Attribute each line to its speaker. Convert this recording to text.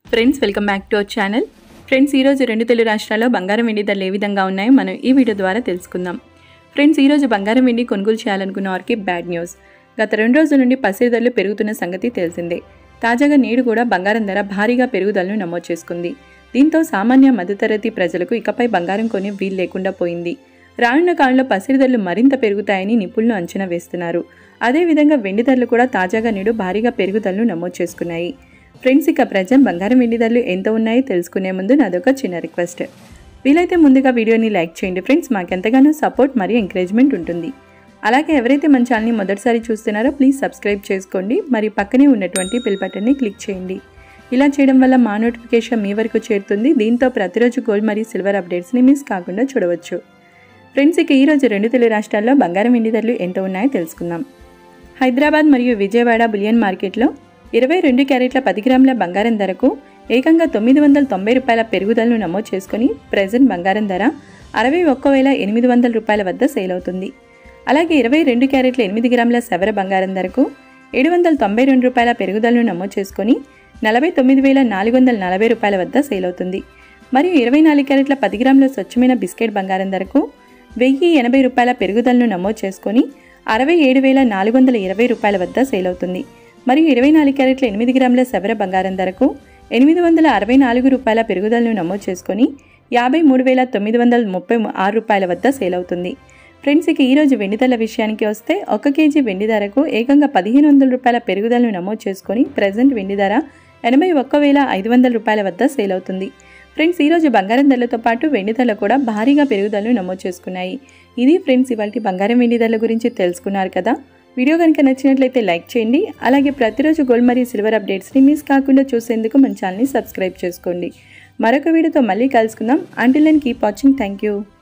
Speaker 1: friends welcome back to our channel friends ఈరోజు రెండు తెలుగు రాష్ట్రాల్లో బంగారం వెండి ధరలు ఏ విధంగా ఉన్నాయో మనం ఈ వీడియో ద్వారా తెలుసుకుందాం ఫ్రెండ్స్ ఈరోజు బంగారం వెండి కొనుగోలు చేయాలనుకున్న వారికి బ్యాడ్ న్యూస్ గత రెండు రోజుల నుండి పసిడి ధరలు పెరుగుతున్న సంగతి తెలిసిందే తాజాగా నేడు కూడా బంగారం ధర భారీగా పెరుగుదలను నమోదు చేసుకుంది దీంతో సామాన్య మధ్యతరగతి ప్రజలకు ఇకపై బంగారం కొనే వీలు లేకుండా పోయింది రానున్న కాలంలో పసిడి ధరలు మరింత పెరుగుతాయని నిపుణులు అంచనా వేస్తున్నారు అదేవిధంగా వెండి ధరలు కూడా తాజాగా నేడు భారీగా పెరుగుదలను నమోదు చేసుకున్నాయి ఫ్రెండ్స్ ఇక ప్రజెంట్ బంగారం వెండి ధరలు ఎంత ఉన్నాయో తెలుసుకునే ముందు నాదొక చిన్న రిక్వెస్ట్ వీలైతే ముందుగా వీడియోని లైక్ చేయండి ఫ్రెండ్స్ మాకెంతగానో సపోర్ట్ మరియు ఎంకరేజ్మెంట్ ఉంటుంది అలాగే ఎవరైతే మన ఛానల్ని మొదటిసారి చూస్తున్నారో ప్లీజ్ సబ్స్క్రైబ్ చేసుకోండి మరియు పక్కనే ఉన్నటువంటి బెల్ బటన్ని క్లిక్ చేయండి ఇలా చేయడం వల్ల మా నోటిఫికేషన్ మీ వరకు చేరుతుంది దీంతో ప్రతిరోజు గోల్డ్ మరియు సిల్వర్ అప్డేట్స్ని మిస్ కాకుండా చూడవచ్చు ఫ్రెండ్స్ ఇక ఈరోజు రెండు తెలుగు రాష్ట్రాల్లో బంగారం వెండి ధరలు ఎంత ఉన్నాయో తెలుసుకుందాం హైదరాబాద్ మరియు విజయవాడ బులియన్ మార్కెట్లో ఇరవై రెండు క్యారెట్ల పది గ్రాముల బంగారం ధరకు ఏకంగా తొమ్మిది వందల తొంభై రూపాయల పెరుగుదలను నమోదు చేసుకుని ప్రజెంట్ బంగారం ధర అరవై ఒక్క వేల ఎనిమిది వందల రూపాయల వద్ద సేల్ అవుతుంది అలాగే ఇరవై రెండు క్యారెట్ల ఎనిమిది గ్రాముల సవర బంగారం ధరకు ఏడు వందల తొంభై రెండు రూపాయల పెరుగుదలను నమోదు చేసుకొని నలభై తొమ్మిది వేల నాలుగు వందల నలభై రూపాయల వద్ద సేల్ అవుతుంది మరియు ఇరవై నాలుగు క్యారెట్ల పది గ్రాముల స్వచ్ఛమైన బిస్కెట్ బంగారం ధరకు వెయ్యి ఎనభై రూపాయల పెరుగుదలను నమోదు చేసుకొని అరవై ఏడు వేల నాలుగు వందల ఇరవై రూపాయల వద్ద సేల్ అవుతుంది మరియు ఇరవై నాలుగు క్యారెట్ల ఎనిమిది గ్రాముల సవర బంగారం ధరకు ఎనిమిది వందల అరవై నాలుగు రూపాయల పెరుగుదలను నమోదు చేసుకొని యాభై మూడు వేల తొమ్మిది వందల ముప్పై ఆరు రూపాయల వద్ద సేల్ అవుతుంది ఫ్రెండ్స్ ఇక ఈరోజు వెండి ధరల విషయానికి వస్తే ఒక కేజీ వెండి ధరకు ఏకంగా పదిహేను వందల రూపాయల పెరుగుదలను నమోదు చేసుకొని ప్రజెంట్ వెండి ధర ఎనభై ఒక్క వేల ఐదు వందల రూపాయల వద్ద సేల్ అవుతుంది ఫ్రెండ్స్ ఈరోజు బంగారం ధరలతో పాటు వెండి ధరలు కూడా భారీగా పెరుగుదలను నమోదు చేసుకున్నాయి ఇది ఫ్రెండ్స్ ఇవాళ బంగారం వెండి ధరల గురించి తెలుసుకున్నారు కదా వీడియో కనుక నచ్చినట్లయితే లైక్ చేయండి అలాగే ప్రతిరోజు గోల్డ్ మరియు సిల్వర్ అప్డేట్స్ని మిస్ కాకుండా చూసేందుకు మన ఛానల్ని సబ్స్క్రైబ్ చేసుకోండి మరొక వీడియోతో మళ్ళీ కలుసుకుందాం until and keep watching thank you